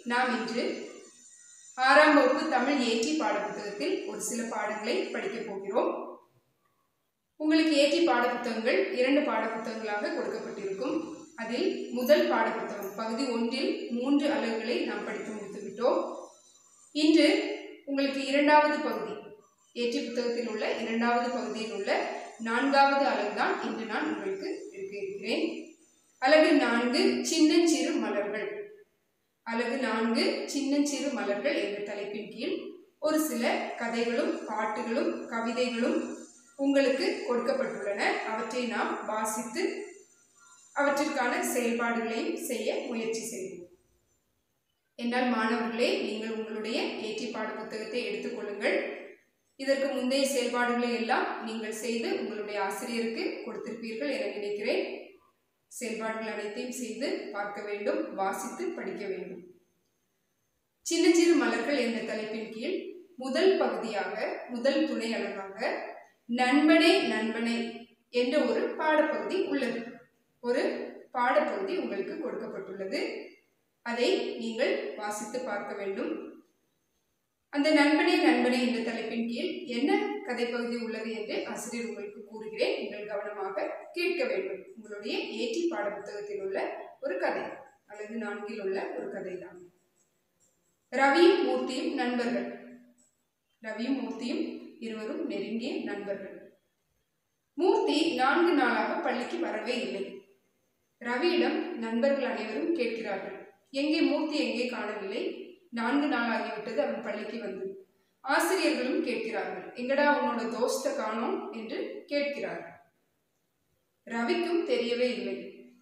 நாம் இன்று ஆறாம் வகுப்பு தமிழ் ஏற்றி பாடப்புத்தகத்தில் ஒரு சில பாடங்களை படிக்கப் போகிறோம் உங்களுக்கு ஏற்றி பாடப்புத்தகங்கள் இரண்டு பாடப்புத்தகங்களாக கொடுக்கப்பட்டிருக்கும் அதில் முதல் பாடப்புத்தகம் பகுதி ஒன்றில் மூன்று அலகுகளை நாம் படித்து முடித்துவிட்டோம் இன்று உங்களுக்கு இரண்டாவது பகுதி ஏற்றி புத்தகத்தில் உள்ள இரண்டாவது பகுதியில் உள்ள நான்காவது அலகு தான் இன்று நான் உங்களுக்கு எடுக்க இருக்கிறேன் அலகு நான்கு சின்னஞ்சிறு மலர்கள் அலகு நான்கு சின்னஞ்சிறு மலர்கள் என்ற தலைப்பின் கீழ் ஒரு சில கதைகளும் பாட்டுகளும் கவிதைகளும் உங்களுக்கு கொடுக்கப்பட்டுள்ளன அவற்றை நாம் வாசித்து அவற்றிற்கான செயல்பாடுகளையும் செய்ய முயற்சி செய்வோம் என்றால் மாணவர்களே நீங்கள் உங்களுடைய ஏற்றி பாட புத்தகத்தை எடுத்துக்கொள்ளுங்கள் இதற்கு முந்தைய செயல்பாடுகளை எல்லாம் நீங்கள் செய்து உங்களுடைய ஆசிரியருக்கு கொடுத்திருப்பீர்கள் என நினைக்கிறேன் செயல்பாடுகள் அனைத்தையும் செய்து பார்க்க வேண்டும் வாசித்து படிக்க வேண்டும் சின்ன சிறு மலர்கள் என்ற தலைப்பின் கீழ் முதல் பகுதியாக முதல் துணை அழகாக நண்பனே நண்பனே என்ற ஒரு பாடப்பகுதி உள்ளது ஒரு பாடப்பகுதி உங்களுக்கு கொடுக்கப்பட்டுள்ளது அதை நீங்கள் வாசித்து பார்க்க வேண்டும் அந்த நண்பனே நண்பனே என்ற தலைப்பின் கீழ் என்ன கதைப்பகுதி உள்ளது என்று ஆசிரியர் உங்களுக்கு கூறுகிறேன் நீங்கள் கவனமாக கேட்க வேண்டும் உங்களுடைய ஏற்றி பாட புத்தகத்தில் உள்ள ஒரு கதை அல்லது நான்கில் உள்ள ஒரு கதை தான் ரவியும் மூர்த்தியும் நண்பர்கள் ரவியும் மூர்த்தியும் இருவரும் நெருங்கிய நண்பர்கள் மூர்த்தி நான்கு நாளாக பள்ளிக்கு வரவே இல்லை ரவியிடம் நண்பர்கள் அனைவரும் கேட்கிறார்கள் எங்கே மூர்த்தி எங்கே காணவில்லை நான்கு நாள் ஆகிவிட்டது அவன் பள்ளிக்கு வந்து ஆசிரியர்களும் கேட்கிறார்கள் எங்கடா உன்னோட தோஸ்த காணோம் என்று கேட்கிறார்கள் ரவிக்கும் தெரியவே இல்லை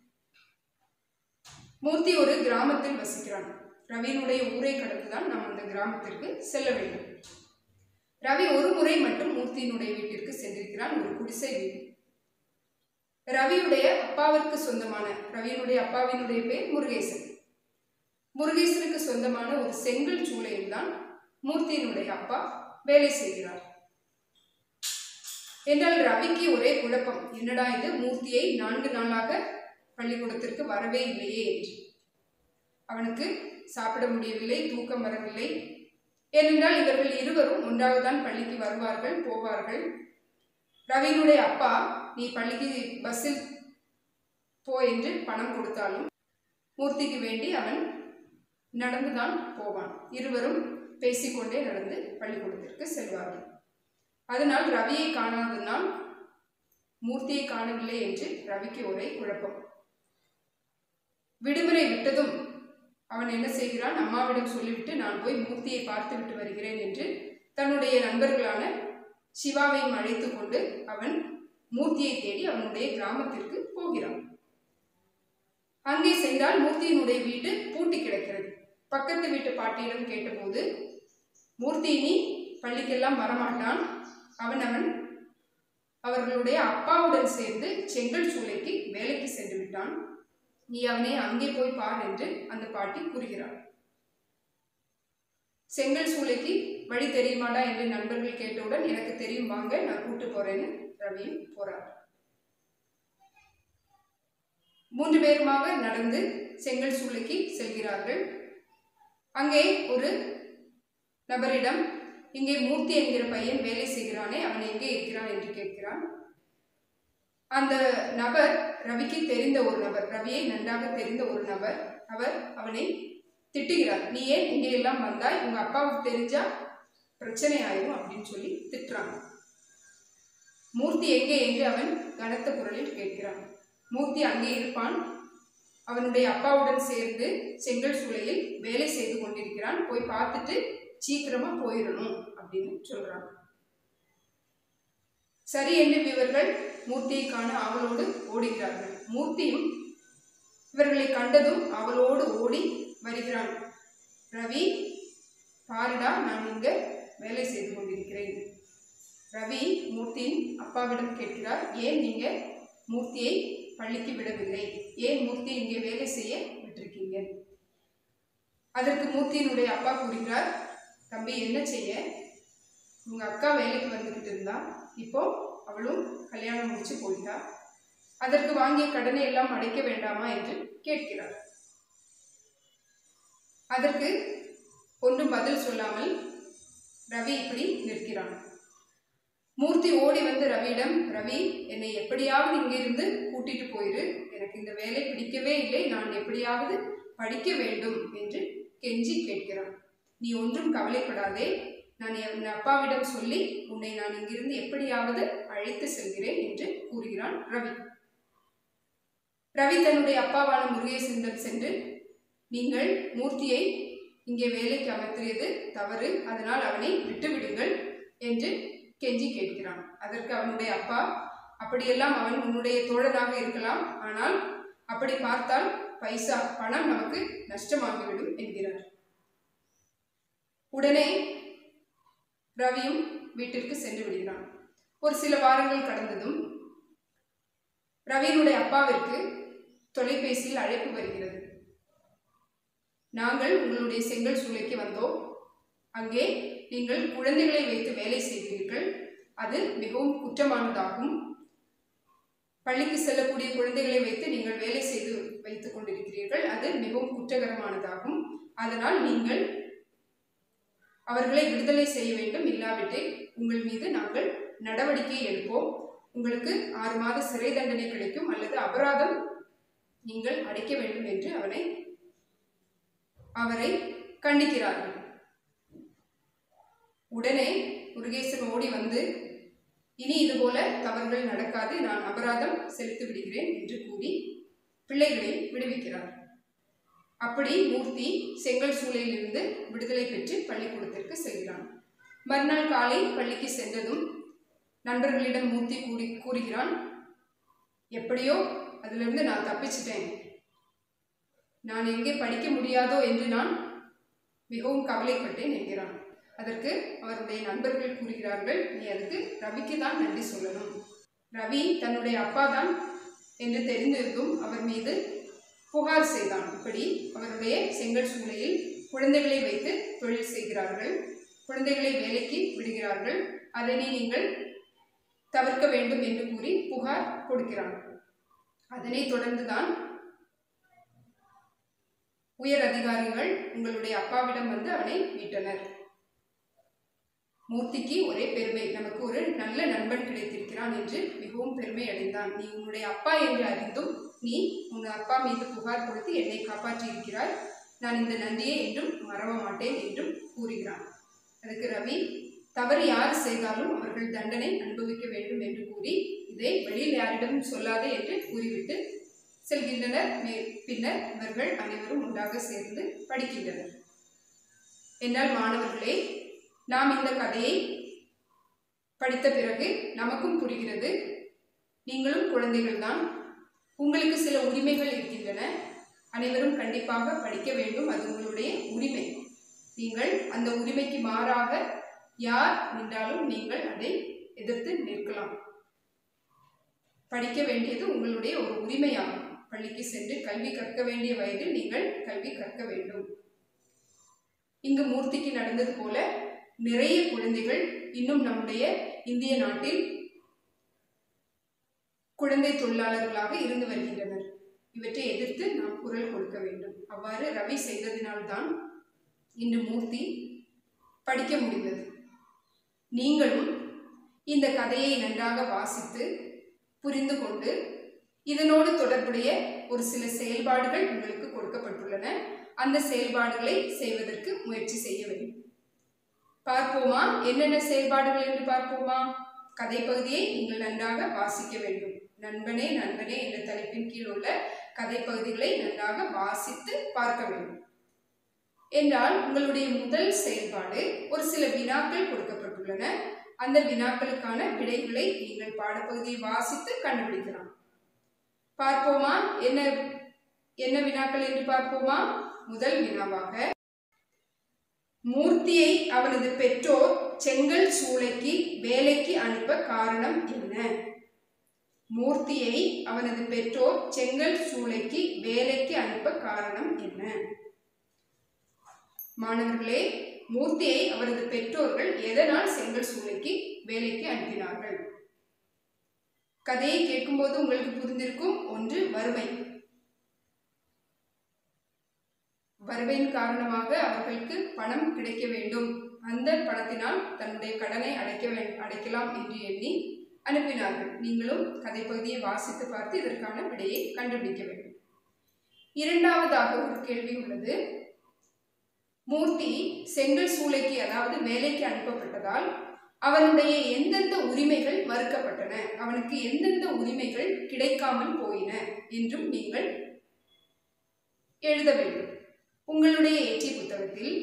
மூர்த்தி ஒரு கிராமத்தில் வசிக்கிறான் ரவியினுடைய ஊரை கடந்துதான் நாம் அந்த கிராமத்திற்கு செல்ல வேண்டும் ரவி ஒரு முறை மட்டும் மூர்த்தியினுடைய வீட்டிற்கு சென்றிருக்கிறான் ஒரு குடிசை வீடு ரவியுடைய அப்பாவிற்கு சொந்தமான ரவியினுடைய அப்பாவினுடைய பேர் முருகேசன் முருகேசனுக்கு சொந்தமான ஒரு செங்கல் சூளையில் தான் மூர்த்தியினுடைய அப்பா வேலை செய்கிறார் என்றால் ரவிக்கு ஒரே குழப்பம் என்னடா இது மூர்த்தியை நான்கு நாளாக பள்ளிக்கூடத்திற்கு வரவே இல்லையே என்று அவனுக்கு சாப்பிட முடியவில்லை தூக்கம் வரவில்லை ஏனென்றால் இவர்கள் இருவரும் ஒன்றாகத்தான் பள்ளிக்கு வருவார்கள் போவார்கள் ரவியினுடைய அப்பா நீ பள்ளிக்கு பஸ்ஸில் போ என்று பணம் கொடுத்தாலும் மூர்த்திக்கு வேண்டி அவன் நடந்துதான் போவான் இருவரும் பேசிக்கொண்டே நடந்து பள்ளிக்கூடத்திற்கு செல்வார்கள் அதனால் ரவியை காணாததினால் மூர்த்தியை காணவில்லை என்று ரவிக்கு ஒரே குழப்பம் விடுமுறை விட்டதும் அவன் என்ன செய்கிறான் அம்மாவிடம் சொல்லிவிட்டு நான் போய் மூர்த்தியை பார்த்து விட்டு வருகிறேன் என்று தன்னுடைய நண்பர்களான சிவாவையும் அழைத்து கொண்டு அவன் மூர்த்தியை தேடி அவனுடைய கிராமத்திற்கு போகிறான் அங்கே சென்றால் மூர்த்தியினுடைய வீடு பூட்டி கிடக்கிறது பக்கத்து வீட்டு பாட்டியிடம் கேட்டபோது மூர்த்தி இனி பள்ளிக்கெல்லாம் வரமாட்டான் அவன் அவன் அவர்களுடைய அப்பாவுடன் சேர்ந்து செங்கல் சூளைக்கு வேலைக்கு சென்று விட்டான் நீ அவனை அங்கே போய் பார் என்று அந்த பாட்டி கூறுகிறார் செங்கல் சூளைக்கு வழி தெரியுமாடா என்று நண்பர்கள் கேட்டவுடன் எனக்கு தெரியும் வாங்க நான் கூட்டு போறேன்னு ரவியும் போறார் மூன்று பேருமாக நடந்து செங்கல் சூளைக்கு செல்கிறார்கள் அங்கே ஒரு நபரிடம் இங்கே மூர்த்தி என்கிற பையன் வேலை செய்கிறானே அவன் எங்கே இருக்கிறான் என்று கேட்கிறான் அந்த நபர் ரவிக்கு தெரிந்த ஒரு நபர் ரவியை நன்றாக தெரிந்த ஒரு நபர் அவர் அவனை திட்டுகிறார் நீ ஏன் இங்கே எல்லாம் வந்தாய் உங்க அப்பாவுக்கு தெரிஞ்சா பிரச்சனை ஆயிரும் அப்படின்னு சொல்லி திட்டுறாங்க மூர்த்தி எங்கே என்று அவன் கனத்த குரலில் கேட்கிறான் மூர்த்தி அங்கே இருப்பான் அவனுடைய அப்பாவுடன் சேர்ந்து செங்கல் சூளையில் வேலை செய்து கொண்டிருக்கிறான் போய் பார்த்துட்டு சீக்கிரமா போயிடணும் அப்படின்னு சொல்றாங்க சரி என்று இவர்கள் மூர்த்தியை காண அவளோடு ஓடுகிறார்கள் மூர்த்தியும் இவர்களை கண்டதும் அவளோடு ஓடி வருகிறான் ரவி பாருடா நான் இங்க வேலை செய்து கொண்டிருக்கிறேன் ரவி மூர்த்தியின் அப்பாவிடம் கேட்கிறார் ஏன் நீங்க மூர்த்தியை பள்ளிக்கு விடவில்லை ஏன் மூர்த்தி இங்கே வேலை செய்ய விட்டிருக்கீங்க அதற்கு மூர்த்தியினுடைய அப்பா கூறுகிறார் தம்பி என்ன செய்ய உங்க அக்கா வேலைக்கு வந்துக்கிட்டு இருந்தா இப்போ அவளும் கல்யாணம் முடிச்சு போயிட்டா அதற்கு வாங்கிய கடனை எல்லாம் அடைக்க வேண்டாமா என்று கேட்கிறார் அதற்கு ஒன்றும் பதில் சொல்லாமல் ரவி இப்படி நிற்கிறான் மூர்த்தி ஓடி வந்து ரவியிடம் ரவி என்னை எப்படியாவது இங்கிருந்து கூட்டிட்டு போயிரு எனக்கு இந்த வேலை பிடிக்கவே இல்லை நான் எப்படியாவது படிக்க வேண்டும் என்று கெஞ்சி கேட்கிறான் நீ ஒன்றும் கவலைப்படாதே நான் என் அப்பாவிடம் சொல்லி உன்னை நான் இங்கிருந்து எப்படியாவது அழைத்து செல்கிறேன் என்று கூறுகிறான் ரவி ரவி தன்னுடைய அப்பாவான முருகேசனிடம் சென்று நீங்கள் மூர்த்தியை இங்கே வேலைக்கு அமர்த்தியது தவறு அதனால் அவனை விட்டுவிடுங்கள் என்று கெஞ்சி கேட்கிறான் அதற்கு அவனுடைய அப்பா அப்படியெல்லாம் அவன் உன்னுடைய தோழனாக இருக்கலாம் ஆனால் அப்படி பார்த்தால் பைசா பணம் நமக்கு நஷ்டமாகிவிடும் என்கிறார் உடனே ரவியும் வீட்டிற்கு சென்று விடுகிறான் ஒரு சில வாரங்கள் கடந்ததும் ரவியினுடைய அப்பாவிற்கு தொலைபேசியில் அழைப்பு வருகிறது நாங்கள் உங்களுடைய செங்கல் சூளைக்கு வந்தோம் அங்கே நீங்கள் குழந்தைகளை வைத்து வேலை செய்கிறீர்கள் அது மிகவும் குற்றமானதாகும் பள்ளிக்கு செல்லக்கூடிய குழந்தைகளை வைத்து நீங்கள் வேலை செய்து வைத்துக் கொண்டிருக்கிறீர்கள் அது மிகவும் குற்றகரமானதாகும் அதனால் நீங்கள் அவர்களை விடுதலை செய்ய வேண்டும் இல்லாவிட்டில் உங்கள் மீது நாங்கள் நடவடிக்கை எடுப்போம் உங்களுக்கு ஆறு மாத சிறை தண்டனை கிடைக்கும் அல்லது அபராதம் நீங்கள் அடைக்க வேண்டும் என்று அவனை அவரை கண்டிக்கிறார்கள் உடனே முருகேசன் ஓடி வந்து இனி இதுபோல தவறுகள் நடக்காது நான் அபராதம் செலுத்தி விடுகிறேன் என்று கூறி பிள்ளைகளை விடுவிக்கிறார் அப்படி மூர்த்தி செங்கல் சூளையிலிருந்து விடுதலை பெற்று பள்ளிக்கூடத்திற்கு செல்கிறான் மறுநாள் காலை பள்ளிக்கு சென்றதும் நண்பர்களிடம் மூர்த்தி கூறி கூறுகிறான் எப்படியோ அதிலிருந்து நான் தப்பிச்சிட்டேன் நான் எங்கே படிக்க முடியாதோ என்று நான் மிகவும் கவலைப்பட்டேன் என்கிறான் அதற்கு அவருடைய நண்பர்கள் கூறுகிறார்கள் நீ அதுக்கு ரவிக்கு தான் நன்றி சொல்லணும் ரவி தன்னுடைய அப்பா தான் என்று தெரிந்திருந்தும் அவர் மீது புகார் செய்தான் இப்படி அவருடைய செங்கல் சூளையில் குழந்தைகளை வைத்து தொழில் செய்கிறார்கள் குழந்தைகளை வேலைக்கு விடுகிறார்கள் அதனை நீங்கள் தவிர்க்க வேண்டும் என்று கூறி புகார் கொடுக்கிறான் அதனை தொடர்ந்துதான் உயர் அதிகாரிகள் உங்களுடைய அப்பாவிடம் வந்து அவனை மீட்டனர் மூர்த்திக்கு ஒரே பெருமை நமக்கு ஒரு நல்ல நண்பன் கிடைத்திருக்கிறான் என்று மிகவும் பெருமை அடைந்தான் நீ உன்னுடைய அப்பா என்று அறிந்தும் நீ உன் அப்பா மீது புகார் கொடுத்து என்னை காப்பாற்றி இருக்கிறாய் நான் இந்த நன்றியை என்றும் மறவ மாட்டேன் என்றும் கூறுகிறான் அதுக்கு ரவி தவறு யார் செய்தாலும் அவர்கள் தண்டனை அனுபவிக்க வேண்டும் என்று கூறி இதை வெளியில் யாரிடமும் சொல்லாதே என்று கூறிவிட்டு செல்கின்றனர் மே- பின்னர் இவர்கள் அனைவரும் ஒன்றாக சேர்ந்து படிக்கின்றனர் என்றால் மாணவர்களே நாம் இந்த கதையை படித்த பிறகு நமக்கும் புரிகிறது நீங்களும் குழந்தைகள்தான் உங்களுக்கு சில உரிமைகள் இருக்கின்றன அனைவரும் கண்டிப்பாக படிக்க வேண்டும் அது உங்களுடைய உரிமை நீங்கள் அந்த உரிமைக்கு மாறாக யார் நின்றாலும் நீங்கள் அதை எதிர்த்து நிற்கலாம் படிக்க வேண்டியது உங்களுடைய ஒரு உரிமையாகும் பள்ளிக்கு சென்று கல்வி கற்க வேண்டிய வயதில் நீங்கள் கல்வி கற்க வேண்டும் இங்கு மூர்த்திக்கு நடந்தது போல நிறைய குழந்தைகள் இன்னும் நம்முடைய இந்திய நாட்டில் குழந்தை தொழிலாளர்களாக இருந்து வருகின்றனர் இவற்றை எதிர்த்து நாம் குரல் கொடுக்க வேண்டும் அவ்வாறு ரவி செய்ததினால்தான் இன்று மூர்த்தி படிக்க முடிந்தது நீங்களும் இந்த கதையை நன்றாக வாசித்து புரிந்து கொண்டு இதனோடு தொடர்புடைய ஒரு சில செயல்பாடுகள் உங்களுக்கு கொடுக்கப்பட்டுள்ளன அந்த செயல்பாடுகளை செய்வதற்கு முயற்சி செய்ய வேண்டும் பார்ப்போமா என்னென்ன செயல்பாடுகள் என்று பார்ப்போமா கதை பகுதியை நீங்கள் நன்றாக வாசிக்க வேண்டும் நண்பனே நண்பனே என்ற தலைப்பின் கீழ் உள்ள கதை பகுதிகளை நன்றாக வாசித்து பார்க்க வேண்டும் என்றால் உங்களுடைய முதல் செயல்பாடு ஒரு சில வினாக்கள் கொடுக்கப்பட்டுள்ளன அந்த வினாக்களுக்கான விடைகளை நீங்கள் பாடப்பகுதியை வாசித்து கண்டுபிடிக்கலாம் பார்ப்போமா என்ன என்ன வினாக்கள் என்று பார்ப்போமா முதல் வினாவாக மூர்த்தியை அவனது பெற்றோர் செங்கல் சூளைக்கு வேலைக்கு அனுப்ப காரணம் என்ன மூர்த்தியை அவனது பெற்றோர் செங்கல் சூளைக்கு வேலைக்கு அனுப்ப காரணம் என்ன மாணவர்களே மூர்த்தியை அவரது பெற்றோர்கள் எதனால் செங்கல் சூளைக்கு வேலைக்கு அனுப்பினார்கள் கதையை கேட்கும்போது உங்களுக்கு புரிந்திருக்கும் ஒன்று வறுமை வறுமையின் காரணமாக அவர்களுக்கு பணம் கிடைக்க வேண்டும் அந்த பணத்தினால் தன்னுடைய கடனை அடைக்க வே அடைக்கலாம் என்று எண்ணி அனுப்பினார்கள் நீங்களும் கதைப்பகுதியை வாசித்து பார்த்து இதற்கான விடையை கண்டுபிடிக்க வேண்டும் இரண்டாவதாக ஒரு கேள்வி உள்ளது மூர்த்தி செங்கல் சூளைக்கு அதாவது வேலைக்கு அனுப்பப்பட்டதால் அவனுடைய எந்தெந்த உரிமைகள் மறுக்கப்பட்டன அவனுக்கு எந்தெந்த உரிமைகள் கிடைக்காமல் போயின என்றும் நீங்கள் எழுத வேண்டும் உங்களுடைய ஏற்றி புத்தகத்தில்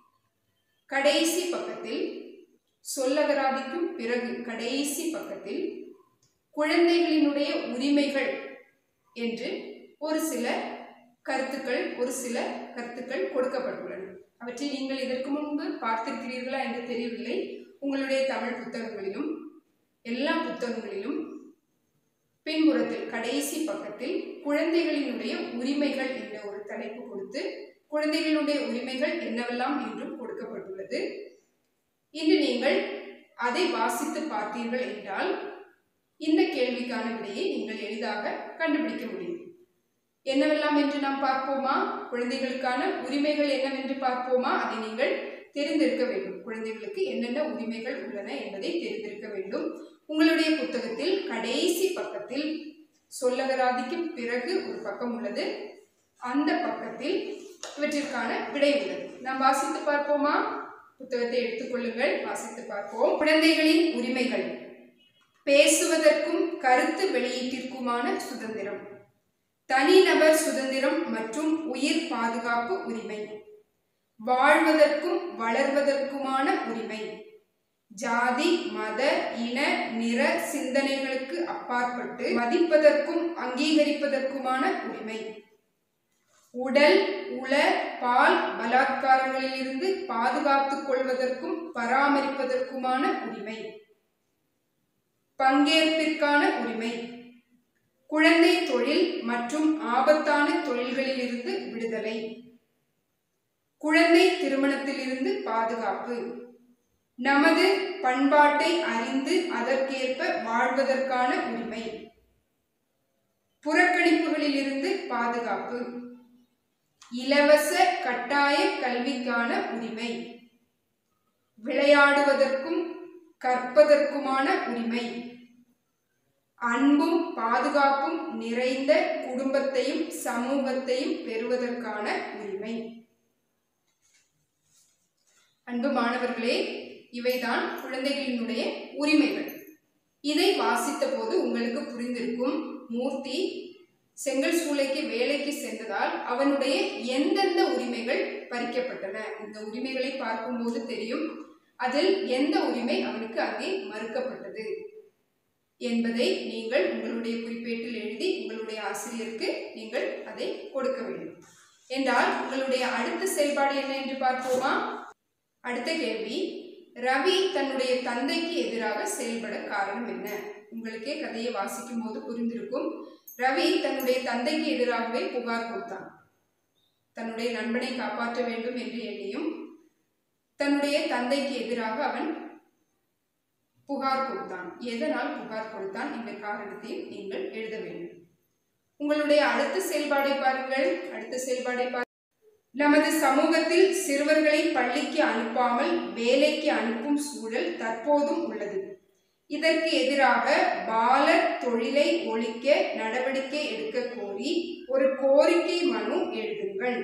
கடைசி பக்கத்தில் சொல்லகராதிக்கும் பிறகு கடைசி பக்கத்தில் குழந்தைகளினுடைய உரிமைகள் என்று ஒரு சில கருத்துக்கள் ஒரு சில கருத்துக்கள் கொடுக்கப்பட்டுள்ளன அவற்றை நீங்கள் இதற்கு முன்பு பார்த்திருக்கிறீர்களா என்று தெரியவில்லை உங்களுடைய தமிழ் புத்தகங்களிலும் எல்லா புத்தகங்களிலும் பின்புறத்தில் கடைசி பக்கத்தில் குழந்தைகளினுடைய உரிமைகள் என்ற ஒரு தலைப்பு கொடுத்து குழந்தைகளுடைய உரிமைகள் என்னவெல்லாம் என்றும் கொடுக்கப்பட்டுள்ளது இன்று நீங்கள் அதை வாசித்து பார்த்தீர்கள் என்றால் இந்த கேள்விக்கான விடையை நீங்கள் எளிதாக கண்டுபிடிக்க முடியும் என்னவெல்லாம் என்று நாம் பார்ப்போமா குழந்தைகளுக்கான உரிமைகள் என்னவென்று பார்ப்போமா அதை நீங்கள் தெரிந்திருக்க வேண்டும் குழந்தைகளுக்கு என்னென்ன உரிமைகள் உள்ளன என்பதை தெரிந்திருக்க வேண்டும் உங்களுடைய புத்தகத்தில் கடைசி பக்கத்தில் சொல்லகராதிக்கு பிறகு ஒரு பக்கம் உள்ளது அந்த பக்கத்தில் இவற்றிற்கான விடை உள்ளது நாம் வாசித்து பார்ப்போமா புத்தகத்தை எடுத்துக்கொள்ளுங்கள் வாசித்து பார்ப்போம் குழந்தைகளின் உரிமைகள் பேசுவதற்கும் கருத்து வெளியீட்டிற்குமான சுதந்திரம் தனிநபர் சுதந்திரம் மற்றும் உயிர் பாதுகாப்பு உரிமை வாழ்வதற்கும் வளர்வதற்குமான உரிமை ஜாதி மத இன நிற சிந்தனைகளுக்கு அப்பாற்பட்டு மதிப்பதற்கும் அங்கீகரிப்பதற்குமான உரிமை உடல் உள பால் பலாத்காரங்களிலிருந்து பாதுகாத்துக் கொள்வதற்கும் பராமரிப்பதற்குமான உரிமை பங்கேற்பிற்கான உரிமை குழந்தை தொழில் மற்றும் ஆபத்தான தொழில்களிலிருந்து விடுதலை குழந்தை திருமணத்திலிருந்து பாதுகாப்பு நமது பண்பாட்டை அறிந்து அதற்கேற்ப வாழ்வதற்கான உரிமை புறக்கணிப்புகளிலிருந்து பாதுகாப்பு இலவச கட்டாய கல்விக்கான உரிமை விளையாடுவதற்கும் கற்பதற்குமான உரிமை அன்பும் பாதுகாப்பும் நிறைந்த குடும்பத்தையும் சமூகத்தையும் பெறுவதற்கான உரிமை அன்பு மாணவர்களே இவைதான் குழந்தைகளினுடைய உரிமைகள் இதை வாசித்த போது உங்களுக்கு புரிந்திருக்கும் மூர்த்தி செங்கல் சூளைக்கு வேலைக்கு சென்றதால் அவனுடைய எந்தெந்த உரிமைகள் பறிக்கப்பட்டன இந்த உரிமைகளை பார்க்கும்போது தெரியும் அதில் எந்த உரிமை அவனுக்கு அங்கே மறுக்கப்பட்டது என்பதை நீங்கள் உங்களுடைய குறிப்பேட்டில் எழுதி உங்களுடைய ஆசிரியருக்கு நீங்கள் அதை கொடுக்க வேண்டும் என்றால் உங்களுடைய அடுத்த செயல்பாடு என்ன என்று பார்ப்போமா அடுத்த கேள்வி ரவி தன்னுடைய தந்தைக்கு எதிராக செயல்பட காரணம் என்ன உங்களுக்கே கதையை வாசிக்கும் போது புரிந்திருக்கும் ரவி தன்னுடைய தந்தைக்கு எதிராகவே புகார் கொடுத்தான் தன்னுடைய நண்பனை காப்பாற்ற வேண்டும் என்று எண்ணியும் தன்னுடைய தந்தைக்கு எதிராக அவன் புகார் கொடுத்தான் எதனால் புகார் கொடுத்தான் என்ற காரணத்தையும் நீங்கள் எழுத வேண்டும் உங்களுடைய அடுத்த செயல்பாடை பாருங்கள் அடுத்த செயல்பாடை பாருங்கள் நமது சமூகத்தில் சிறுவர்களை பள்ளிக்கு அனுப்பாமல் வேலைக்கு அனுப்பும் சூழல் தற்போதும் உள்ளது இதற்கு எதிராக பாலர் தொழிலை ஒழிக்க நடவடிக்கை எடுக்க கோரி ஒரு கோரிக்கை மனு எழுதுங்கள்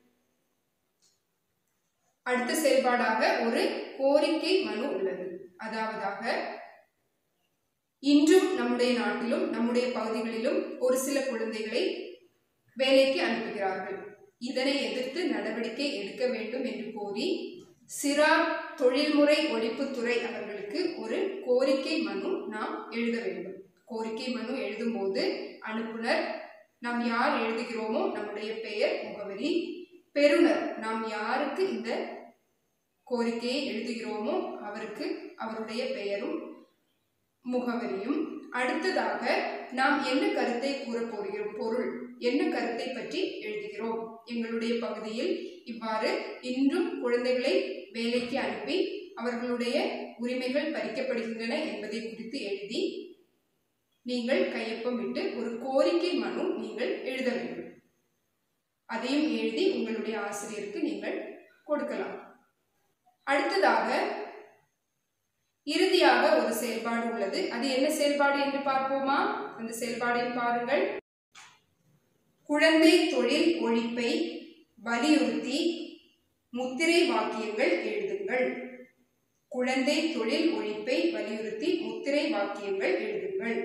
அடுத்த செயல்பாடாக ஒரு கோரிக்கை மனு உள்ளது அதாவதாக இன்றும் நம்முடைய நாட்டிலும் நம்முடைய பகுதிகளிலும் ஒரு சில குழந்தைகளை வேலைக்கு அனுப்புகிறார்கள் இதனை எதிர்த்து நடவடிக்கை எடுக்க வேண்டும் என்று கோரி சிறார் தொழில்முறை ஒழிப்புத்துறை அவர்களுக்கு ஒரு கோரிக்கை மனு நாம் எழுத வேண்டும் கோரிக்கை மனு எழுதும்போது அனுப்புனர் நாம் யார் எழுதுகிறோமோ நம்முடைய பெயர் முகவரி பெறுநர் நாம் யாருக்கு இந்த கோரிக்கையை எழுதுகிறோமோ அவருக்கு அவருடைய பெயரும் முகவரியும் அடுத்ததாக நாம் என்ன கருத்தை கூற போகிறோம் பொருள் என்ன கருத்தை பற்றி எழுதுகிறோம் எங்களுடைய பகுதியில் இவ்வாறு இன்றும் குழந்தைகளை வேலைக்கு அனுப்பி அவர்களுடைய உரிமைகள் பறிக்கப்படுகின்றன என்பதை குறித்து எழுதி நீங்கள் கையொப்பமிட்டு ஒரு கோரிக்கை மனு நீங்கள் எழுத வேண்டும் அதையும் எழுதி உங்களுடைய ஆசிரியருக்கு நீங்கள் கொடுக்கலாம் அடுத்ததாக இறுதியாக ஒரு செயல்பாடு உள்ளது அது என்ன செயல்பாடு என்று பார்ப்போமா அந்த செயல்பாடை பாருங்கள் குழந்தை தொழில் ஒழிப்பை வலியுறுத்தி முத்திரை வாக்கியங்கள் எழுதுங்கள் குழந்தை தொழில் ஒழிப்பை வலியுறுத்தி முத்திரை வாக்கியங்கள் எழுதுங்கள்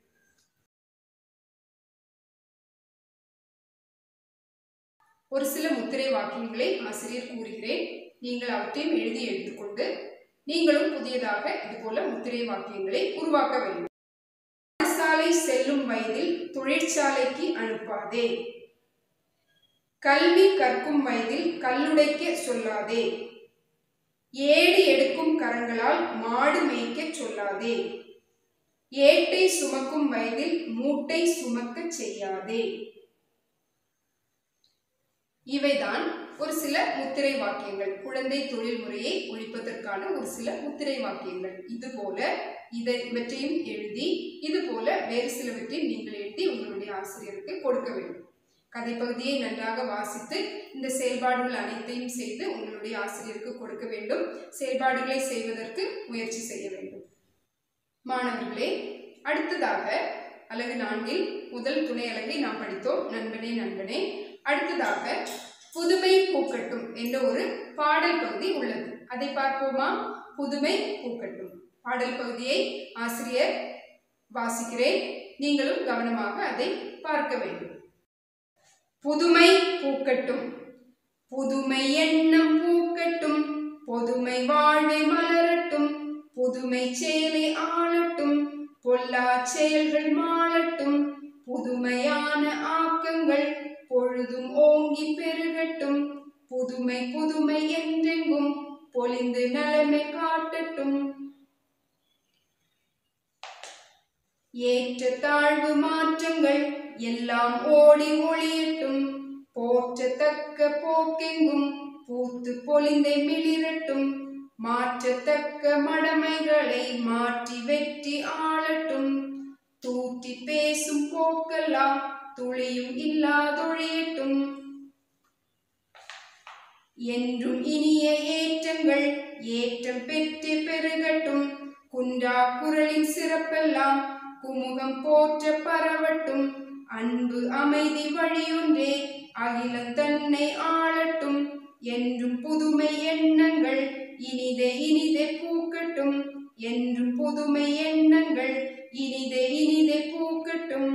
ஒரு சில முத்திரை வாக்கியங்களை ஆசிரியர் கூறுகிறேன் நீங்கள் அவற்றையும் எழுதி எடுத்துக்கொண்டு நீங்களும் புதியதாக இதுபோல முத்திரை வாக்கியங்களை உருவாக்க வேண்டும் பாடசாலை செல்லும் வயதில் தொழிற்சாலைக்கு அனுப்பாதே கல்வி கற்கும் வயதில் கல்லுடைக்க சொல்லாதே ஏடு எடுக்கும் கரங்களால் மாடு மேய்க்க சொல்லாதே ஏட்டை சுமக்கும் வயதில் மூட்டை சுமக்க செய்யாதே இவைதான் ஒரு சில முத்திரை வாக்கியங்கள் குழந்தை தொழில் முறையை ஒழிப்பதற்கான ஒரு சில முத்திரை வாக்கியங்கள் இது போல இதை இவற்றையும் எழுதி இது போல வேறு சிலவற்றை நீங்கள் எழுதி உங்களுடைய ஆசிரியருக்கு கொடுக்க வேண்டும் கதை பகுதியை நன்றாக வாசித்து இந்த செயல்பாடுகள் அனைத்தையும் செய்து உங்களுடைய ஆசிரியருக்கு கொடுக்க வேண்டும் செயல்பாடுகளை செய்வதற்கு முயற்சி செய்ய வேண்டும் மாணவர்களே அடுத்ததாக அலகு நான்கில் முதல் துணை அலகை நாம் படித்தோம் நண்பனே நண்பனே அடுத்ததாக புதுமை பூக்கட்டும் என்ற ஒரு பாடல் பகுதி உள்ளது அதை பார்ப்போமா புதுமை பூக்கட்டும் பாடல் பகுதியை ஆசிரியர் வாசிக்கிறேன் நீங்களும் கவனமாக அதை பார்க்க வேண்டும் புதுமை பூக்கட்டும் புதுமை எண்ணம் பூக்கட்டும் பொதுமை வாழ்வை மலரட்டும் புதுமை செயலை ஆளட்டும் பொல்லா செயல்கள் மாளட்டும் புதுமையான ஆக்கங்கள் பொழுதும் ஓங்கி பெருகட்டும் புதுமை புதுமை என்றெங்கும் பொலிந்து நலமை காட்டட்டும் ஏற்ற தாழ்வு மாற்றங்கள் எல்லாம் ஓடி ஒளியட்டும் போற்றத்தக்க போக்கெங்கும் பூத்து பொலிந்தை மிளிரட்டும் மாற்றத்தக்க மடமைகளை மாற்றி வெற்றி ஆளட்டும் தூற்றி பேசும் போக்கெல்லாம் துளியும் இல்லாதொழியட்டும் என்றும் இனிய ஏற்றங்கள் ஏற்றம் பெற்று பெருகட்டும் குன்றா குரலின் சிறப்பெல்லாம் குமுகம் போற்ற பரவட்டும் அன்பு அமைதி வழியொன்றே அகிலம் தன்னை ஆளட்டும் என்றும் புதுமை எண்ணங்கள் இனிதே இனிதே பூக்கட்டும் என்றும் புதுமை எண்ணங்கள் இனிதே இனிதே பூக்கட்டும்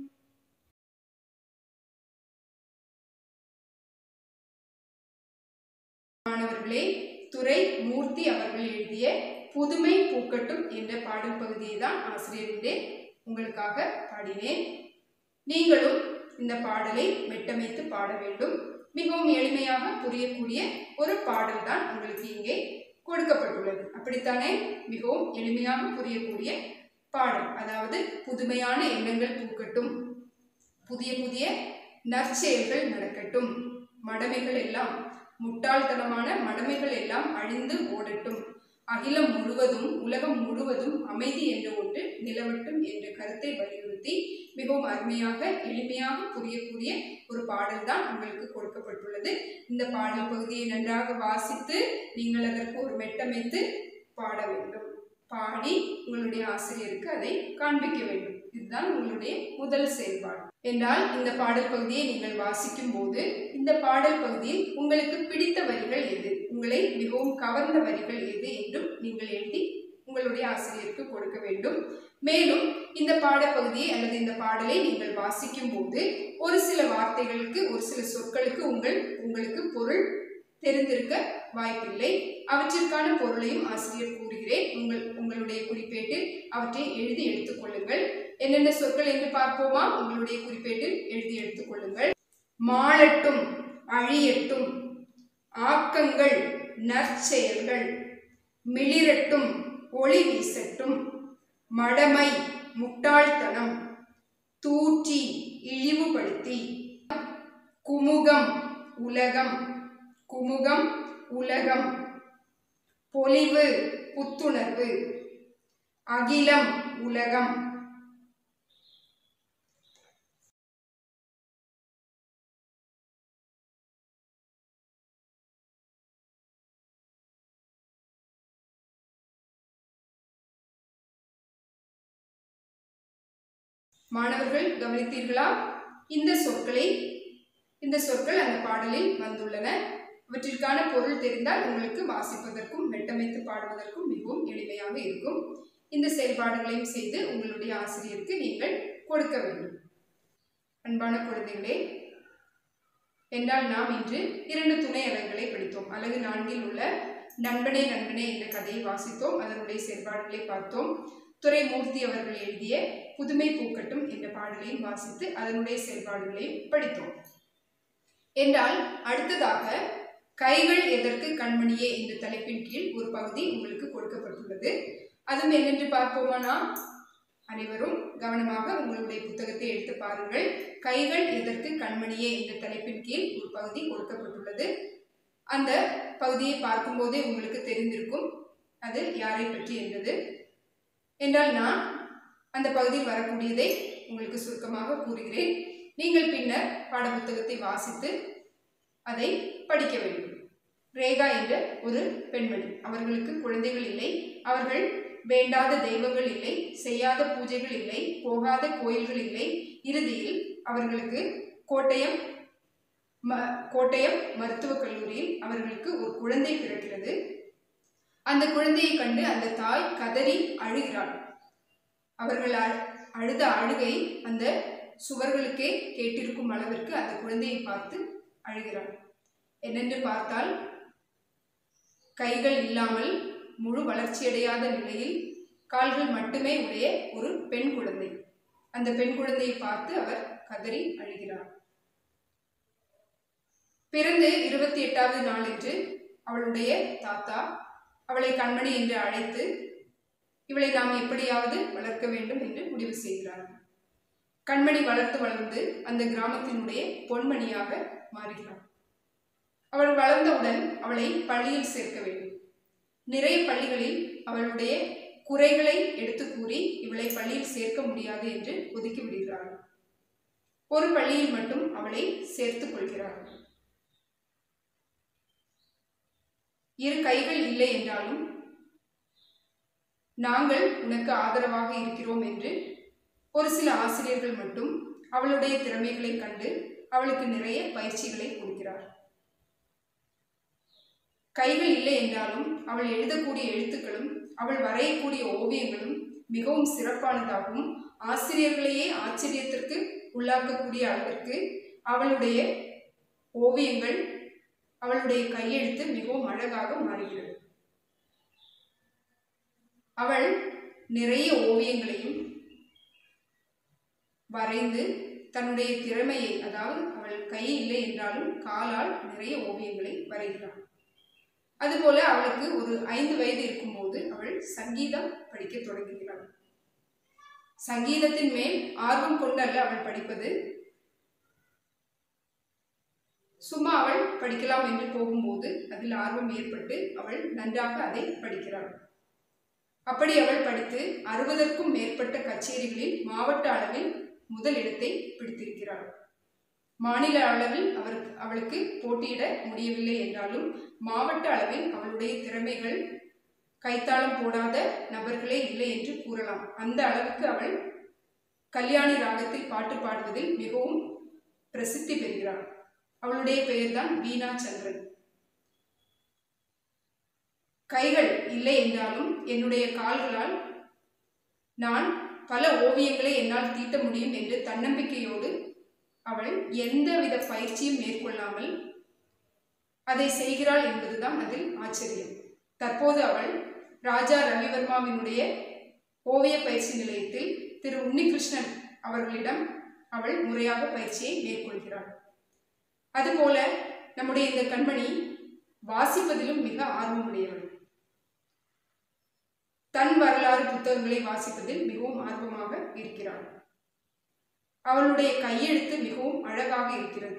மாணவர்களே துரை மூர்த்தி அவர்கள் எழுதிய புதுமை பூக்கட்டும் என்ற பாடல் பகுதியை தான் ஆசிரியரிடே உங்களுக்காக பாடினேன் நீங்களும் இந்த பாடலை மெட்டமைத்து பாட வேண்டும் மிகவும் எளிமையாக புரியக்கூடிய ஒரு பாடல் தான் உங்களுக்கு இங்கே கொடுக்கப்பட்டுள்ளது அப்படித்தானே மிகவும் எளிமையாக புரியக்கூடிய பாடல் அதாவது புதுமையான எண்ணங்கள் பூக்கட்டும் புதிய புதிய நற்செயல்கள் நடக்கட்டும் மடமைகள் எல்லாம் முட்டாள்தனமான மடமைகள் எல்லாம் அழிந்து ஓடட்டும் அகிலம் முழுவதும் உலகம் முழுவதும் அமைதி என்ற ஒன்று நிலவட்டும் என்ற கருத்தை வலியுறுத்தி மிகவும் அருமையாக எளிமையாக புரியக்கூடிய ஒரு பாடல் தான் உங்களுக்கு கொடுக்கப்பட்டுள்ளது இந்த பாடல் பகுதியை நன்றாக வாசித்து நீங்கள் அதற்கு ஒரு மெட்டமைத்து பாட வேண்டும் பாடி உங்களுடைய ஆசிரியருக்கு அதை காண்பிக்க வேண்டும் இதுதான் உங்களுடைய முதல் செயல்பாடு என்றால் இந்த பாடல் பகுதியை நீங்கள் வாசிக்கும் போது இந்த பாடல் பகுதியில் உங்களுக்கு பிடித்த வரிகள் எது உங்களை மிகவும் கவர்ந்த வரிகள் எது என்றும் நீங்கள் எழுதி உங்களுடைய ஆசிரியருக்கு கொடுக்க வேண்டும் மேலும் இந்த பாடப்பகுதியை அல்லது இந்த பாடலை நீங்கள் வாசிக்கும் போது ஒரு சில வார்த்தைகளுக்கு ஒரு சில சொற்களுக்கு உங்கள் உங்களுக்கு பொருள் தெரிந்திருக்க வாய்ப்பில்லை அவற்றிற்கான பொருளையும் ஆசிரியர் கூறுகிறேன் உங்கள் உங்களுடைய குறிப்பேட்டில் அவற்றை எழுதி எடுத்துக்கொள்ளுங்கள் என்னென்ன சொற்கள் என்று பார்ப்போமா உங்களுடைய குறிப்பேட்டில் எழுதி எடுத்துக்கொள்ளுங்கள் மாளட்டும் அழியட்டும் ஆக்கங்கள் நற்செயல்கள் மிளிரட்டும் ஒளி வீசட்டும் மடமை முட்டாள்தனம் தூற்றி இழிவுபடுத்தி குமுகம் உலகம் குமுகம் உலகம் பொலிவு புத்துணர்வு அகிலம் உலகம் மாணவர்கள் கவனித்தீர்களா இந்த சொற்களை இந்த சொற்கள் அந்த பாடலில் வந்துள்ளன இவற்றிற்கான பொருள் தெரிந்தால் உங்களுக்கு வாசிப்பதற்கும் மெட்டமைத்து பாடுவதற்கும் மிகவும் எளிமையாக இருக்கும் இந்த செயல்பாடுகளையும் செய்து உங்களுடைய ஆசிரியருக்கு நீங்கள் கொடுக்க வேண்டும் அன்பான குழந்தைகளே என்றால் நாம் இன்று இரண்டு துணை அலகுகளை படித்தோம் அலகு நான்கில் உள்ள நண்பனே நண்பனே என்ற கதையை வாசித்தோம் அதனுடைய செயல்பாடுகளை பார்த்தோம் துறை மூர்த்தி அவர்கள் எழுதிய புதுமை பூக்கட்டும் என்ற பாடலையும் வாசித்து அதனுடைய செயல்பாடுகளையும் படித்தோம் என்றால் அடுத்ததாக கைகள் எதற்கு கண்மணியே என்ற தலைப்பின் கீழ் ஒரு பகுதி உங்களுக்கு கொடுக்கப்பட்டுள்ளது அதுவும் என்னென்று பார்ப்போமானா அனைவரும் கவனமாக உங்களுடைய புத்தகத்தை எடுத்து பாருங்கள் கைகள் எதற்கு கண்மணியே என்ற தலைப்பின் கீழ் ஒரு பகுதி கொடுக்கப்பட்டுள்ளது அந்த பகுதியை பார்க்கும்போதே உங்களுக்கு தெரிந்திருக்கும் அது யாரை பற்றி என்பது என்றால் நான் அந்த பகுதியில் வரக்கூடியதை உங்களுக்கு சுருக்கமாக கூறுகிறேன் நீங்கள் பின்னர் பாடப்புத்தகத்தை வாசித்து அதை படிக்க வேண்டும் ரேகா என்ற ஒரு பெண்மணி அவர்களுக்கு குழந்தைகள் இல்லை அவர்கள் வேண்டாத தெய்வங்கள் இல்லை செய்யாத பூஜைகள் இல்லை போகாத கோயில்கள் இல்லை இறுதியில் அவர்களுக்கு கோட்டயம் ம கோட்டயம் மருத்துவக் கல்லூரியில் அவர்களுக்கு ஒரு குழந்தை பிறக்கிறது அந்த குழந்தையை கண்டு அந்த தாய் கதறி அழுகிறாள் அவர்கள் அழுத அழுகை அந்த சுவர்களுக்கே கேட்டிருக்கும் அளவிற்கு அந்த குழந்தையை பார்த்து அழுகிறாள் என்னென்று பார்த்தால் கைகள் இல்லாமல் முழு வளர்ச்சியடையாத நிலையில் கால்கள் மட்டுமே உடைய ஒரு பெண் குழந்தை அந்த பெண் குழந்தையை பார்த்து அவர் கதறி அழுகிறார் பிறந்து இருபத்தி எட்டாவது நாளன்று அவளுடைய தாத்தா அவளை கண்மணி என்று அழைத்து இவளை நாம் எப்படியாவது வளர்க்க வேண்டும் என்று முடிவு செய்கிறார் கண்மணி வளர்த்து வளர்ந்து அந்த கிராமத்தினுடைய பொன்மணியாக மாறுகிறார் அவள் வளர்ந்தவுடன் அவளை பள்ளியில் சேர்க்க வேண்டும் நிறைய பள்ளிகளில் அவளுடைய குறைகளை எடுத்து கூறி இவளை பள்ளியில் சேர்க்க முடியாது என்று ஒதுக்கி விடுகிறார்கள் ஒரு பள்ளியில் மட்டும் அவளை சேர்த்துக் கொள்கிறார்கள் இரு கைகள் இல்லை என்றாலும் நாங்கள் உனக்கு ஆதரவாக இருக்கிறோம் என்று ஒரு சில ஆசிரியர்கள் மட்டும் அவளுடைய திறமைகளை கண்டு அவளுக்கு நிறைய பயிற்சிகளை கொடுக்கிறார் கைகள் இல்லை என்றாலும் அவள் எழுதக்கூடிய எழுத்துக்களும் அவள் வரையக்கூடிய ஓவியங்களும் மிகவும் சிறப்பானதாகவும் ஆசிரியர்களையே ஆச்சரியத்திற்கு உள்ளாக்கக்கூடிய அளவிற்கு அவளுடைய ஓவியங்கள் அவளுடைய கையெழுத்து மிகவும் அழகாக மாறுகிறது அவள் நிறைய ஓவியங்களையும் வரைந்து தன்னுடைய திறமையை அதாவது அவள் கை இல்லை என்றாலும் காலால் நிறைய ஓவியங்களை வரைகிறாள் அதுபோல அவளுக்கு ஒரு ஐந்து வயது இருக்கும்போது அவள் சங்கீதம் படிக்க தொடங்குகிறாள் சங்கீதத்தின் மேல் ஆர்வம் கொண்டல்ல அவள் படிப்பது சும்மா அவள் படிக்கலாம் என்று போகும்போது அதில் ஆர்வம் ஏற்பட்டு அவள் நன்றாக அதை படிக்கிறாள் அப்படி அவள் படித்து அறுபதற்கும் மேற்பட்ட கச்சேரிகளில் மாவட்ட அளவில் முதல் இடத்தை பிடித்திருக்கிறாள் மாநில அளவில் அவர் அவளுக்கு போட்டியிட முடியவில்லை என்றாலும் மாவட்ட அளவில் அவளுடைய திறமைகள் கைத்தாளம் போடாத நபர்களே இல்லை என்று கூறலாம் அந்த அளவுக்கு அவள் கல்யாணி ராகத்தில் பாட்டு பாடுவதில் மிகவும் பிரசித்தி பெறுகிறாள் அவளுடைய பெயர்தான் வீணா சந்திரன் கைகள் இல்லை என்றாலும் என்னுடைய கால்களால் நான் பல ஓவியங்களை என்னால் தீட்ட முடியும் என்று தன்னம்பிக்கையோடு அவள் எந்தவித பயிற்சியும் மேற்கொள்ளாமல் அதை செய்கிறாள் என்பதுதான் அதில் ஆச்சரியம் தற்போது அவள் ராஜா ரவிவர்மாவினுடைய ஓவிய பயிற்சி நிலையத்தில் திரு உன்னிகிருஷ்ணன் அவர்களிடம் அவள் முறையாக பயிற்சியை மேற்கொள்கிறாள் அதுபோல நம்முடைய இந்த கண்மணி வாசிப்பதிலும் மிக ஆர்வமுடையவள் தன் வரலாறு புத்தகங்களை வாசிப்பதில் மிகவும் ஆர்வமாக இருக்கிறாள் அவளுடைய கையெழுத்து மிகவும் அழகாக இருக்கிறது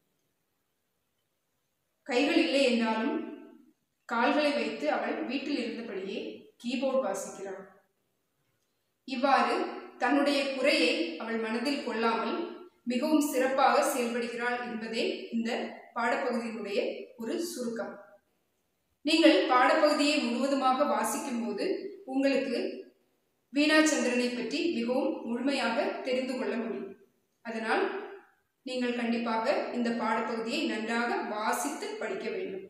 கைகள் இல்லை என்றாலும் கால்களை வைத்து அவள் வீட்டில் இருந்தபடியே கீபோர்டு வாசிக்கிறாள் இவ்வாறு தன்னுடைய குறையை அவள் மனதில் கொள்ளாமல் மிகவும் சிறப்பாக செயல்படுகிறாள் என்பதே இந்த பாடப்பகுதியினுடைய ஒரு சுருக்கம் நீங்கள் பாடப்பகுதியை முழுவதுமாக வாசிக்கும் போது உங்களுக்கு வீணாச்சந்திரனை பற்றி மிகவும் முழுமையாக தெரிந்து கொள்ள முடியும் அதனால் நீங்கள் கண்டிப்பாக இந்த பாடப்பகுதியை நன்றாக வாசித்து படிக்க வேண்டும்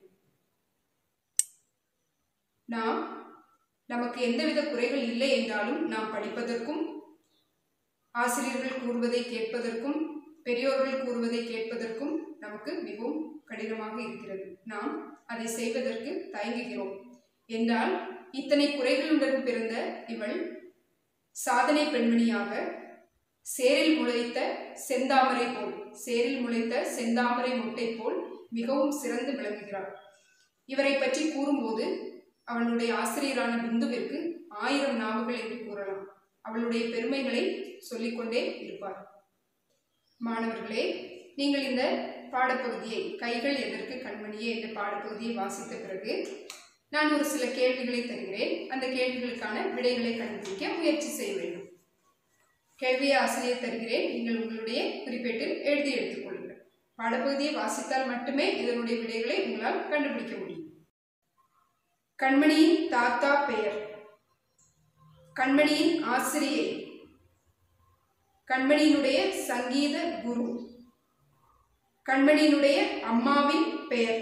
நாம் நமக்கு எந்தவித குறைகள் இல்லை என்றாலும் நாம் படிப்பதற்கும் ஆசிரியர்கள் கூறுவதை கேட்பதற்கும் பெரியோர்கள் கூறுவதை கேட்பதற்கும் நமக்கு மிகவும் கடினமாக இருக்கிறது நாம் அதை செய்வதற்கு தயங்குகிறோம் என்றால் இத்தனை குறைகளுடன் பிறந்த இவள் சாதனை பெண்மணியாக சேரில் முளைத்த செந்தாமரை போல் சேரில் முளைத்த செந்தாமரை முட்டை போல் மிகவும் சிறந்து விளங்குகிறாள் இவரை பற்றி கூறும்போது அவளுடைய ஆசிரியரான பிந்துவிற்கு ஆயிரம் நாவுகள் என்று கூறலாம் அவளுடைய பெருமைகளை சொல்லிக்கொண்டே இருப்பார் மாணவர்களே நீங்கள் இந்த பாடப்பகுதியை கைகள் எதற்கு கண்மணியே என்ற பாடப்பகுதியை வாசித்த பிறகு நான் ஒரு சில கேள்விகளை தருகிறேன் அந்த கேள்விகளுக்கான விடைகளை கண்டுபிடிக்க முயற்சி செய்ய வேண்டும் கேள்வியை ஆசிரியர் தருகிறேன் நீங்கள் உங்களுடைய குறிப்பேட்டில் எழுதி எடுத்துக்கொள்ளுங்கள் பாடப்பகுதியை வாசித்தால் மட்டுமே இதனுடைய விடைகளை உங்களால் கண்டுபிடிக்க முடியும் கண்மணியின் தாத்தா பெயர் கண்மணியின் ஆசிரியை கண்மணியினுடைய சங்கீத குரு கண்மணியினுடைய அம்மாவின் பெயர்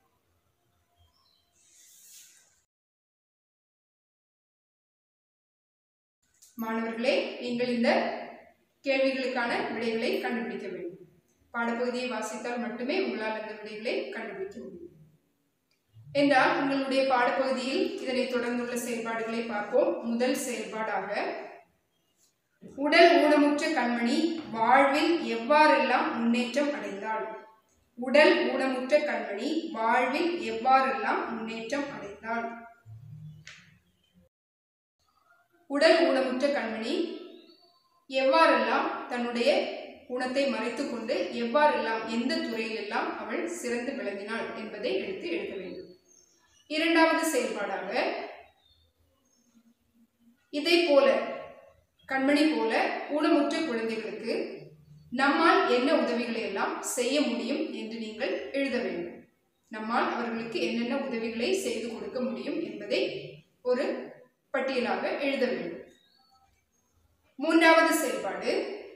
மாணவர்களே நீங்கள் இந்த கேள்விகளுக்கான விடைகளை கண்டுபிடிக்க வேண்டும் பாடப்பகுதியை வாசித்தால் மட்டுமே உங்களால் அந்த விடைகளை கண்டுபிடிக்க முடியும் என்றால் உங்களுடைய பாடப்பகுதியில் இதனை தொடர்ந்துள்ள செயல்பாடுகளை பார்ப்போம் முதல் செயல்பாடாக உடல் ஊனமுற்ற கண்மணி வாழ்வில் எவ்வாறெல்லாம் முன்னேற்றம் அடைந்தாள் உடல் ஊனமுற்ற கண்மணி வாழ்வில் எவ்வாறெல்லாம் முன்னேற்றம் அடைந்தாள் உடல் ஊனமுற்ற கண்மணி எவ்வாறெல்லாம் தன்னுடைய ஊனத்தை மறைத்துக் கொண்டு எவ்வாறெல்லாம் எந்த துறையிலெல்லாம் அவள் சிறந்து விளங்கினாள் என்பதை எடுத்து எழுத வேண்டும் இரண்டாவது செயல்பாடாக இதை போல கண்மணி போல ஊனமுற்ற குழந்தைகளுக்கு நம்மால் என்ன உதவிகளை எல்லாம் செய்ய முடியும் என்று நீங்கள் எழுத வேண்டும் நம்மால் அவர்களுக்கு என்னென்ன உதவிகளை செய்து கொடுக்க முடியும் என்பதை ஒரு பட்டியலாக எழுத வேண்டும் மூன்றாவது செயல்பாடு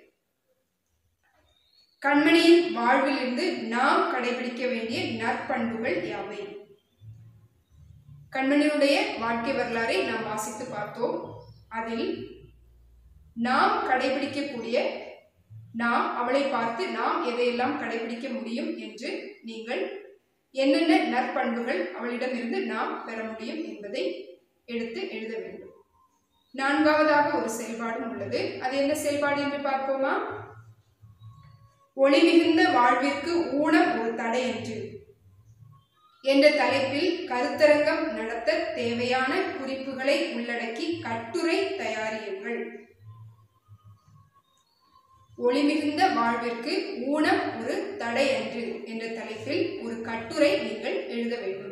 கண்மணியின் வாழ்விலிருந்து நாம் கடைபிடிக்க வேண்டிய நற்பண்புகள் யாவை கண்மணியுடைய வாழ்க்கை வரலாறை நாம் வாசித்து பார்த்தோம் அதில் நாம் கடைபிடிக்கக்கூடிய நாம் அவளை பார்த்து நாம் எதையெல்லாம் கடைபிடிக்க முடியும் என்று நீங்கள் என்னென்ன நற்பண்புகள் அவளிடமிருந்து நாம் பெற முடியும் என்பதை எடுத்து எழுத வேண்டும் நான்காவதாக ஒரு செயல்பாடும் உள்ளது அது என்ன செயல்பாடு என்று பார்ப்போமா ஒளி மிகுந்த வாழ்விற்கு ஊனம் ஒரு தடை என்று என்ற தலைப்பில் கருத்தரங்கம் நடத்த தேவையான குறிப்புகளை உள்ளடக்கி கட்டுரை தயாரியுங்கள் ஒளிமிகுந்த வாழ்விற்கு ஊனம் ஒரு தடை அன்று என்ற தலைப்பில் ஒரு கட்டுரை நீங்கள் எழுத வேண்டும்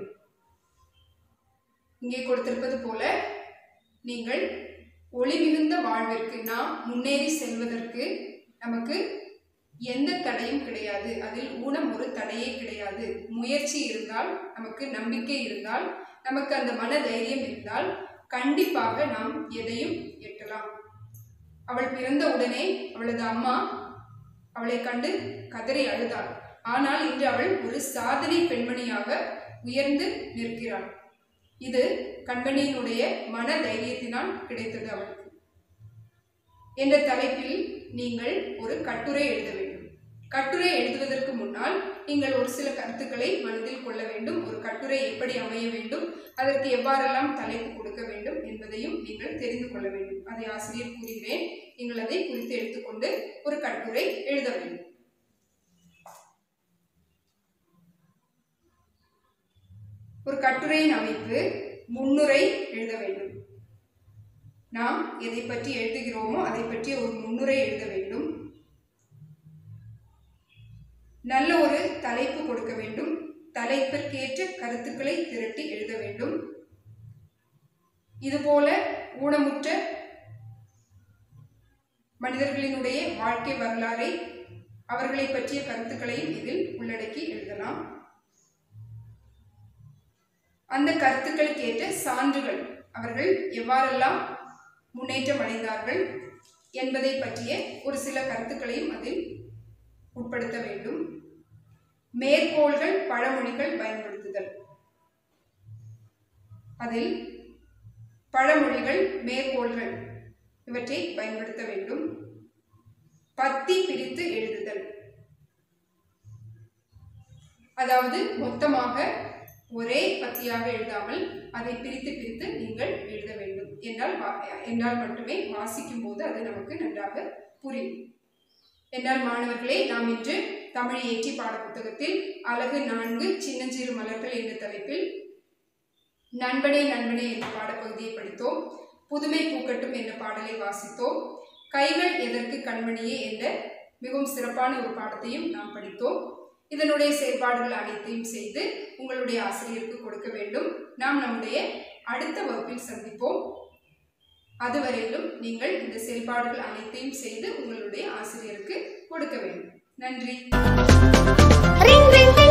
இங்கே கொடுத்திருப்பது போல நீங்கள் ஒளி மிகுந்த வாழ்விற்கு நாம் முன்னேறி செல்வதற்கு நமக்கு எந்த தடையும் கிடையாது அதில் ஊனம் ஒரு தடையே கிடையாது முயற்சி இருந்தால் நமக்கு நம்பிக்கை இருந்தால் நமக்கு அந்த மன தைரியம் இருந்தால் கண்டிப்பாக நாம் எதையும் எட்டலாம் அவள் பிறந்த உடனே அவளது அம்மா அவளை கண்டு கதறி அழுதாள் ஆனால் இன்று அவள் ஒரு சாதனை பெண்மணியாக உயர்ந்து நிற்கிறாள் இது கண்மணியினுடைய மன தைரியத்தினால் கிடைத்தது அவளுக்கு என்ற தலைப்பில் நீங்கள் ஒரு கட்டுரை எழுத வேண்டும் கட்டுரை எழுதுவதற்கு முன்னால் நீங்கள் ஒரு சில கருத்துக்களை மனதில் கொள்ள வேண்டும் ஒரு கட்டுரை எப்படி அமைய வேண்டும் அதற்கு எவ்வாறெல்லாம் தலைப்பு கொடுக்க வேண்டும் என்பதையும் நீங்கள் தெரிந்து கொள்ள வேண்டும் அதை ஆசிரியர் கூறுகிறேன் நீங்கள் அதை குறித்து எடுத்துக்கொண்டு ஒரு கட்டுரை எழுத வேண்டும் ஒரு கட்டுரையின் அமைப்பு முன்னுரை எழுத வேண்டும் நாம் எதை பற்றி எழுதுகிறோமோ அதை பற்றிய ஒரு முன்னுரை எழுத வேண்டும் நல்ல ஒரு தலைப்பு கொடுக்க வேண்டும் தலைப்பிற்கேற்ற கருத்துக்களை திரட்டி எழுத வேண்டும் இதுபோல ஊனமுற்ற மனிதர்களினுடைய வாழ்க்கை வரலாறை அவர்களை பற்றிய கருத்துக்களையும் இதில் உள்ளடக்கி எழுதலாம் அந்த கருத்துக்களுக்கு ஏற்ற சான்றுகள் அவர்கள் எவ்வாறெல்லாம் முன்னேற்றம் அடைந்தார்கள் என்பதை பற்றிய ஒரு சில கருத்துக்களையும் அதில் உட்படுத்த வேண்டும் மேற்கோள்கள் பழமொழிகள் பயன்படுத்துதல் அதில் பழமொழிகள் மேற்கோள்கள் இவற்றை பயன்படுத்த வேண்டும் பத்தி பிரித்து எழுதுதல் அதாவது மொத்தமாக ஒரே பத்தியாக எழுதாமல் அதை பிரித்து பிரித்து நீங்கள் எழுத வேண்டும் என்றால் வா- என்றால் மட்டுமே வாசிக்கும் போது அது நமக்கு நன்றாக புரியும் என்றால் மாணவர்களே நாம் இன்று தமிழ் ஏற்றி பாடப்புத்தகத்தில் அழகு நான்கு சின்னஞ்சிறு மலர்கள் என்ற தலைப்பில் நண்பனே நண்பனே என்ற பாடப்பகுதியை படித்தோம் புதுமை பூக்கட்டும் என்ற பாடலை வாசித்தோம் கைகள் எதற்கு கண்மணியே என்ற மிகவும் சிறப்பான ஒரு பாடத்தையும் நாம் படித்தோம் இதனுடைய செயல்பாடுகள் அனைத்தையும் செய்து உங்களுடைய ஆசிரியருக்கு கொடுக்க வேண்டும் நாம் நம்முடைய அடுத்த வகுப்பில் சந்திப்போம் அதுவரையிலும் நீங்கள் இந்த செயல்பாடுகள் அனைத்தையும் செய்து உங்களுடைய ஆசிரியருக்கு கொடுக்க வேண்டும் நன்றி ring ring